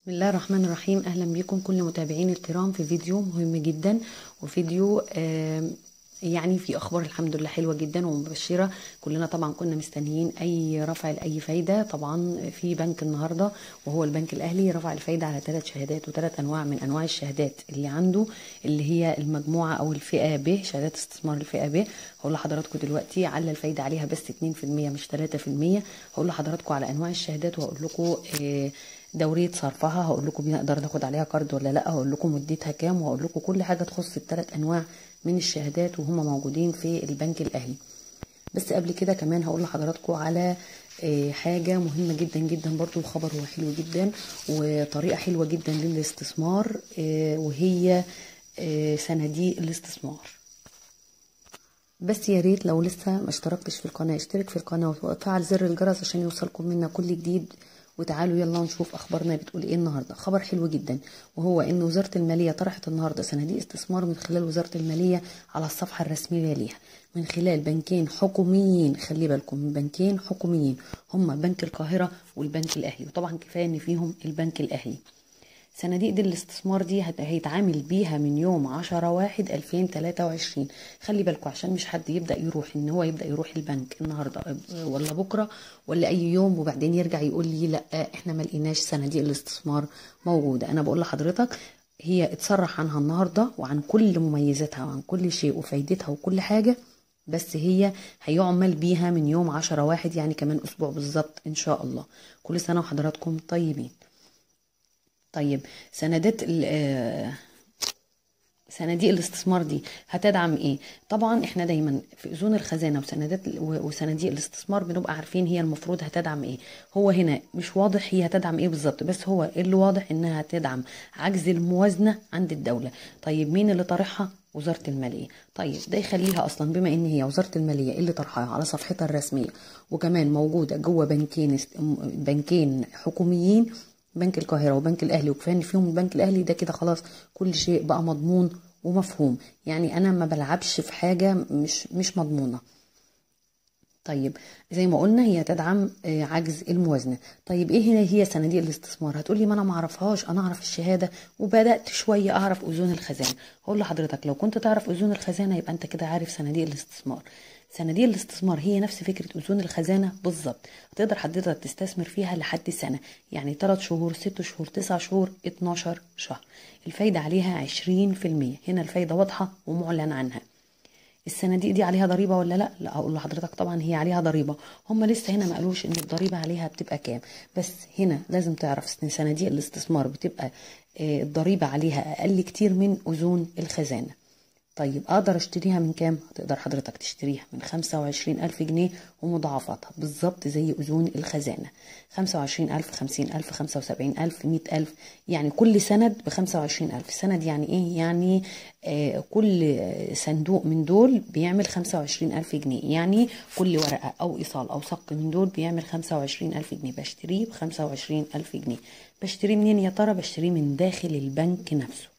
بسم الله الرحمن الرحيم اهلا بكم كل متابعين الكرام في فيديو مهم جدا وفيديو آه يعني في اخبار الحمد لله حلوه جدا ومبشره كلنا طبعا كنا مستنيين اي رفع لاي فايده طبعا في بنك النهارده وهو البنك الاهلي رفع الفايده على ثلاث شهادات وثلاث انواع من انواع الشهادات اللي عنده اللي هي المجموعه او الفئه ب شهادات استثمار الفئه ب هقول لحضراتكم دلوقتي على الفايده عليها بس 2% مش 3% هقول لحضراتكم على انواع الشهادات وهقول لكم آه دورية صرفها هقول لكم بنقدر ناخد عليها قرض ولا لا هقول لكم مدتها كام وهقول لكم كل حاجة تخص الثلاث انواع من الشهادات وهم موجودين في البنك الاهلي بس قبل كده كمان هقول لحضراتكم على حاجة مهمة جدا جدا برضو الخبر هو حلو جدا وطريقة حلوة جدا للاستثمار وهي صناديق الاستثمار بس يا ريت لو لسه ما اشتركتش في القناة اشترك في القناة وفعل زر الجرس عشان يوصلكم منا كل جديد وتعالوا يلا نشوف اخبارنا بتقول ايه النهارده خبر حلو جدا وهو ان وزاره الماليه طرحت النهارده صناديق استثمار من خلال وزاره الماليه على الصفحه الرسميه ليها من خلال بنكين حكوميين خلي بالكم من بنكين حكوميين هما بنك القاهره والبنك الاهلي وطبعا كفايه ان فيهم البنك الاهلي صناديق دي الاستثمار دي هيتعامل بيها من يوم عشرة واحد ألفين تلاتة وعشرين خلي بالكم عشان مش حد يبدأ يروح ان هو يبدأ يروح البنك النهاردة ولا بكرة ولا اي يوم وبعدين يرجع يقول لي لا احنا ما لقيناش صناديق الاستثمار موجودة انا بقول لحضرتك هي اتصرح عنها النهاردة وعن كل مميزاتها وعن كل شيء وفايدتها وكل حاجة بس هي هيعمل بيها من يوم عشرة واحد يعني كمان اسبوع بالظبط ان شاء الله كل سنة وحضراتكم طيبين طيب سندات صناديق الاستثمار دي هتدعم ايه طبعا احنا دايما في اذون الخزانه وسندات وصناديق الاستثمار بنبقى عارفين هي المفروض هتدعم ايه هو هنا مش واضح هي هتدعم ايه بالظبط بس هو اللي واضح انها هتدعم عجز الموازنه عند الدوله طيب مين اللي طرحها وزاره الماليه طيب ده يخليها اصلا بما ان هي وزاره الماليه اللي طرحها على صفحتها الرسميه وكمان موجوده جوه بنكين بنكين حكوميين بنك القاهره وبنك الاهلي وكفايه ان فيهم البنك الاهلي ده كده خلاص كل شيء بقى مضمون ومفهوم يعني انا ما بلعبش في حاجه مش مش مضمونه طيب زي ما قلنا هي تدعم عجز الموازنه طيب ايه هنا هي صناديق الاستثمار هتقولي ما انا ما اعرفهاش انا اعرف الشهاده وبدات شويه اعرف اذون الخزانه هقول لحضرتك لو كنت تعرف اذون الخزانه يبقى انت كده عارف صناديق الاستثمار صناديق الاستثمار هي نفس فكرة أذون الخزانة بالظبط هتقدر حضرتك تستثمر فيها لحد سنة يعني 3 شهور 6 شهور 9 شهور 12 شهر الفايدة عليها 20% هنا الفايدة واضحة ومعلن عنها الصناديق دي عليها ضريبه ولا لا لا هقول لحضرتك طبعا هي عليها ضريبه هم لسه هنا ما قالوش ان الضريبه عليها بتبقى كام بس هنا لازم تعرف ان صناديق الاستثمار بتبقى الضريبه عليها اقل كتير من اذون الخزانه طيب اقدر اشتريها من كام هتقدر حضرتك تشتريها من خمسة وعشرين الف جنيه ومضاعفاتها بالظبط زي اذون الخزانة خمسة وعشرين الف خمسين الف خمسة وسبعين الف مئة الف يعني كل سند بخمسة وعشرين الف سند يعني ايه يعني آه كل صندوق من دول بيعمل خمسة وعشرين الف جنيه يعني كل ورقة او ايصال او صك من دول بيعمل خمسة وعشرين الف جنيه بشتريه بخمسة وعشرين الف جنيه بشتريه منين يا ترى بشتريه من داخل البنك نفسه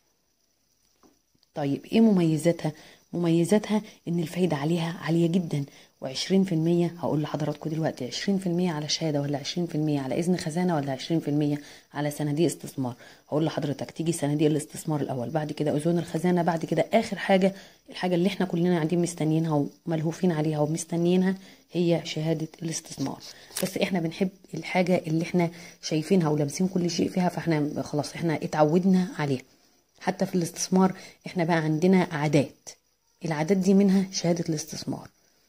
طيب ايه مميزاتها مميزاتها ان الفايدة عليها عالية جدا وعشرين في المية هقول لحضراتكم دلوقتي عشرين في المية على شهادة ولا عشرين في المية على إذن خزانة ولا عشرين في المية على صناديق استثمار هقول لحضرتك تيجي صناديق الاستثمار الأول بعد كده أذون الخزانة بعد كده آخر حاجة الحاجة اللي احنا كلنا قاعدين مستنيينها وملهوفين عليها ومستنيينها هي شهادة الاستثمار بس احنا بنحب الحاجة اللي احنا شايفينها ولامسين كل شيء فيها فاحنا خلاص احنا اتعودنا عليها حتى في الاستثمار احنا بقى عندنا عادات العادات دي منها شهادة الاستثمار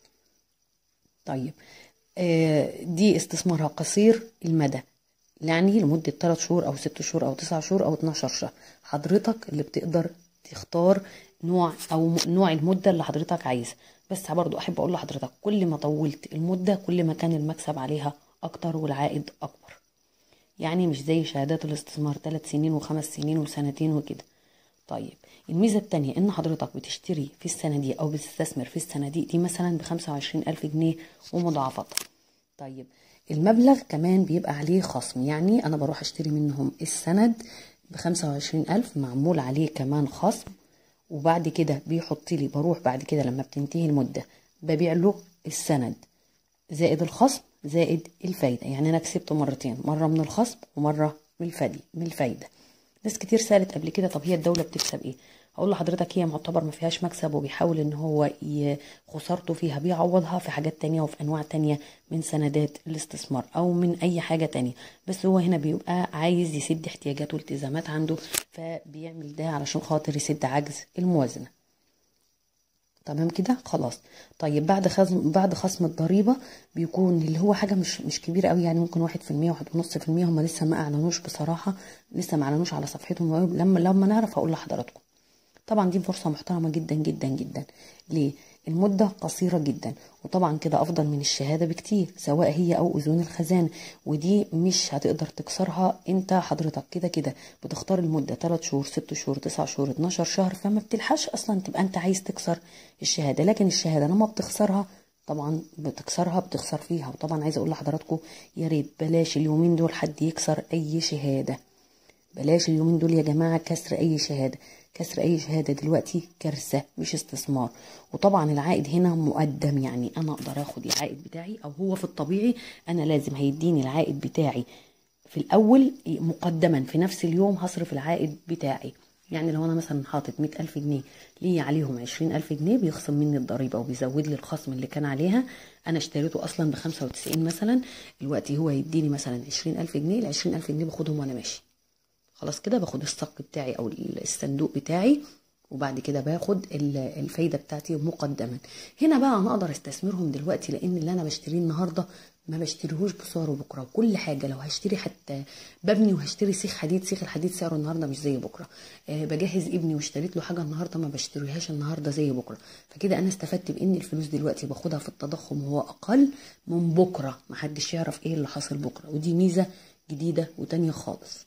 طيب آه دي استثمارها قصير المدى يعني لمدة 3 شهور أو 6 شهور أو 9 شهور أو 12 شهر حضرتك اللي بتقدر تختار نوع أو نوع المدة اللي حضرتك عايزها بس برضو أحب أقول لحضرتك كل ما طولت المدة كل ما كان المكسب عليها أكتر والعائد أكبر يعني مش زي شهادات الاستثمار 3 سنين وخمس سنين وسنتين وكده طيب الميزة التانية ان حضرتك بتشتري في الصناديق او بتستثمر في الصناديق دي مثلا بخمسة وعشرين الف جنيه ومضاعفاتها طيب المبلغ كمان بيبقى عليه خصم يعني انا بروح اشتري منهم السند بخمسة وعشرين الف معمول عليه كمان خصم وبعد كده بيحط لي بروح بعد كده لما بتنتهي المدة ببيع له السند زائد الخصم زائد الفايدة يعني أنا كسبت مرتين مرة من الخصم ومرة من الفدي من الفايده ناس كتير سالت قبل كده طب هي الدوله بتكسب ايه اقول لحضرتك هي معتبر ما فيهاش مكسب وبيحاول ان هو ي- خسارته فيها بيعوضها في حاجات تانية وفي انواع تانية من سندات الاستثمار او من اي حاجة تانية بس هو هنا بيبقى عايز يسد احتياجات والتزامات عنده فبيعمل ده علشان خاطر يسد عجز الموازنة تمام كده خلاص طيب بعد خصم بعد خصم الضريبه بيكون اللي هو حاجه مش مش كبيره قوي يعني ممكن واحد في المية واحد ونص في المية هم لسه ما اعلنوش بصراحه لسه ما اعلنوش على صفحتهم لما لما نعرف هقول لحضراتكم طبعا دي فرصه محترمه جدا جدا جدا ليه المدة قصيرة جدا وطبعا كده أفضل من الشهادة بكتير سواء هي أو أذون الخزانة ودي مش هتقدر تكسرها أنت حضرتك كده كده بتختار المدة 3 شهور 6 شهور 9 شهور 12 شهر فما بتلحقش أصلا تبقى أنت عايز تكسر الشهادة لكن الشهادة لما بتخسرها طبعا بتكسرها بتخسر فيها وطبعا عايزة أقول لحضراتكم يا ريت بلاش اليومين دول حد يكسر أي شهادة بلاش اليومين دول يا جماعة كسر أي شهادة كسر أي شهادة دلوقتي كارثة مش استثمار وطبعا العائد هنا مقدم يعني أنا أقدر أخد العائد بتاعي أو هو في الطبيعي أنا لازم هيديني العائد بتاعي في الأول مقدما في نفس اليوم هصرف العائد بتاعي يعني لو أنا مثلا حاطط مئة ألف جنيه ليه عليهم عشرين ألف جنيه بيخصم مني الضريبة وبيزود لي الخصم اللي كان عليها أنا اشتريته أصلا بخمسة وتسعين مثلا دلوقتي هو يديني مثلا عشرين ألف جنيه العشرين ألف جنيه باخدهم وأنا ماشي خلاص كده باخد الصك بتاعي او الصندوق بتاعي وبعد كده باخد الفايده بتاعتي مقدما هنا بقى انا اقدر استثمرهم دلوقتي لان اللي انا بشتريه النهارده ما بشتريهوش بسعره بكره وكل حاجه لو هشتري حتى ببني وهشتري سيخ حديد سيخ الحديد سعره النهارده مش زي بكره أه بجهز ابني واشتريت له حاجه النهارده ما بشتريهاش النهارده زي بكره فكده انا استفدت بان الفلوس دلوقتي باخدها في التضخم هو اقل من بكره محدش يعرف ايه اللي حاصل بكره ودي ميزه جديده وتانية خالص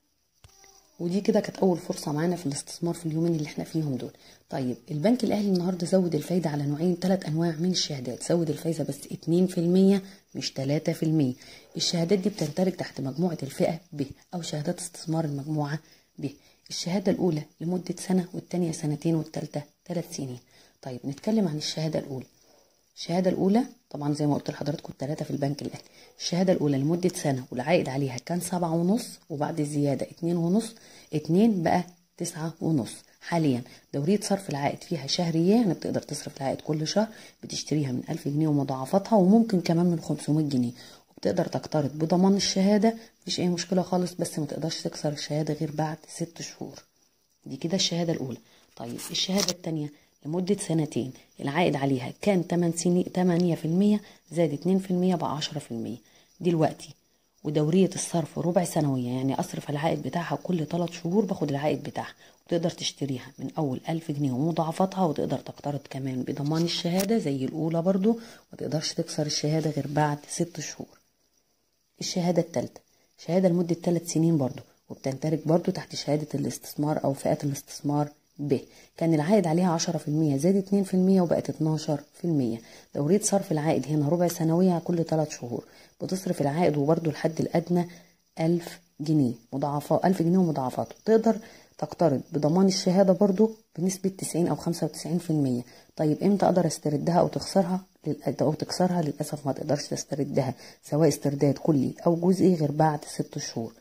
ودي كده كانت اول فرصه معانا في الاستثمار في اليومين اللي احنا فيهم دول طيب البنك الاهلي النهارده زود الفايده على نوعين ثلاث انواع من الشهادات زود الفايده بس 2% مش 3% الشهادات دي بتندرج تحت مجموعه الفئه ب او شهادات استثمار المجموعه ب الشهاده الاولى لمده سنه والثانيه سنتين والثالثه ثلاث سنين طيب نتكلم عن الشهاده الاولى الشهادة الأولى طبعا زي ما قلت لحضراتكم الثلاثة في البنك الأهلي الشهادة الأولى لمدة سنة والعائد عليها كان سبعة ونص وبعد الزيادة اتنين ونص اتنين بقى تسعة ونص حاليا دورية صرف العائد فيها شهرية يعني بتقدر تصرف العائد كل شهر بتشتريها من ألف جنيه ومضاعفاتها وممكن كمان من 500 جنيه وبتقدر تقترض بضمان الشهادة مفيش أي مشكلة خالص بس ما تقدرش تكسر الشهادة غير بعد ست شهور دي كده الشهادة الأولى طيب الشهادة التانية لمدة سنتين العائد عليها كان 8 سنين 8% زاد 2% بقى 10% دلوقتي ودورية الصرف ربع سنوية يعني أصرف العائد بتاعها كل 3 شهور باخد العائد بتاعها وتقدر تشتريها من أول 1000 جنيه ومضاعفاتها وتقدر تقترض كمان بضمان الشهادة زي الأولى برضو ومتقدرش تكسر الشهادة غير بعد 6 شهور الشهادة التالتة شهادة لمدة 3 سنين برضو وبتندرج برضو تحت شهادة الاستثمار أو فئات الاستثمار ب كان العائد عليها 10% زاد 2% وبقت 12% دورية صرف العائد هنا ربع سنوية كل 3 شهور بتصرف العائد وبرده الحد الأدنى 1000 جنيه مضاعفات 1000 جنيه ومضاعفاته تقدر تقترض بضمان الشهادة برضو بنسبة 90 أو 95% طيب إمتى أقدر أستردها أو تخسرها أو تكسرها للأسف ما تقدرش تستردها سواء استرداد كلي أو جزئي غير بعد 6 شهور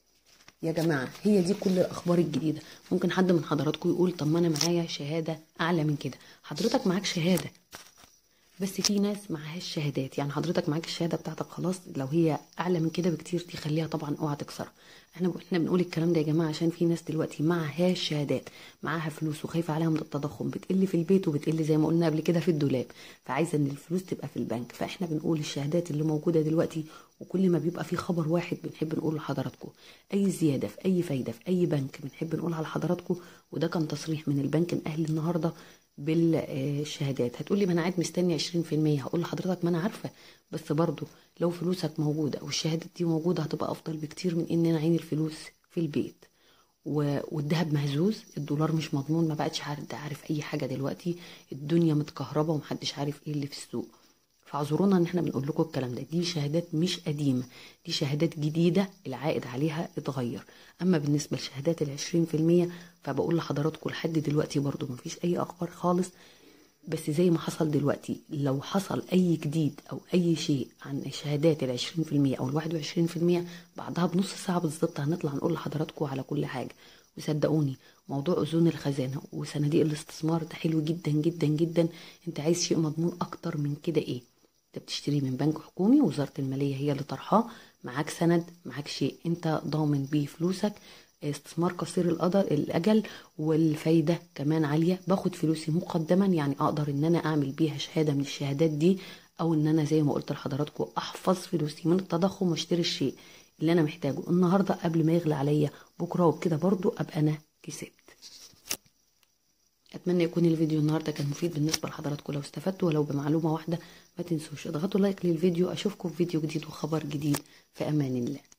يا جماعة هي دي كل الأخبار الجديدة ممكن حد من حضراتكم يقول طب ما أنا معايا شهادة أعلى من كده حضرتك معاك شهادة بس في ناس معهاش شهادات يعني حضرتك معاك الشهاده بتاعتك خلاص لو هي اعلى من كده بكتير تخليها طبعا اوعى تكسرها احنا احنا بنقول الكلام ده يا جماعه عشان في ناس دلوقتي معهاش شهادات معاها فلوس وخايفه عليها من التضخم بتقل في البيت وبتقل زي ما قلنا قبل كده في الدولاب فعايزه ان الفلوس تبقى في البنك فاحنا بنقول الشهادات اللي موجوده دلوقتي وكل ما بيبقى في خبر واحد بنحب نقوله لحضراتكم اي زياده في اي فايده في اي بنك بنحب نقولها لحضراتكم وده كان تصريح من البنك الاهلي النهارده بالشهادات هتقولي ما انا قاعد مستني 20% هقول لحضرتك ما انا عارفه بس برضو لو فلوسك موجوده والشهادات دي موجوده هتبقى افضل بكتير من ان انا عين الفلوس في البيت والذهب مهزوز الدولار مش مضمون ما بقتش عارف عارف اي حاجه دلوقتي الدنيا متكهربه ومحدش عارف ايه اللي في السوق فاعذرونا ان احنا بنقول لكم الكلام ده دي شهادات مش قديمه دي شهادات جديده العائد عليها اتغير اما بالنسبه لشهادات العشرين في المية فبقول لحضراتكم لحد دلوقتي برضو مفيش اي اخبار خالص بس زي ما حصل دلوقتي لو حصل اي جديد او اي شيء عن شهادات ال 20% او ال 21% بعدها بنص ساعه بالظبط هنطلع نقول لحضراتكم على كل حاجه وصدقوني موضوع اذون الخزانه وصناديق الاستثمار ده حلو جدا جدا جدا انت عايز شيء مضمون اكتر من كده ايه انت بتشتريه من بنك حكومي وزاره الماليه هي اللي طرحاه معاك سند معاك شيء انت ضامن بيه فلوسك استثمار قصير القدر الاجل والفايده كمان عاليه باخد فلوسي مقدما يعني اقدر ان انا اعمل بيها شهاده من الشهادات دي او ان انا زي ما قلت لحضراتكم احفظ فلوسي من التضخم واشتري الشيء اللي انا محتاجه النهارده قبل ما يغلى عليا بكره وبكده برضو ابقى انا كسبت اتمنى يكون الفيديو النهارده كان مفيد بالنسبه لحضراتكم لو استفدتوا ولو بمعلومه واحده ما تنسوش اضغطوا لايك للفيديو اشوفكم في فيديو جديد وخبر جديد في امان الله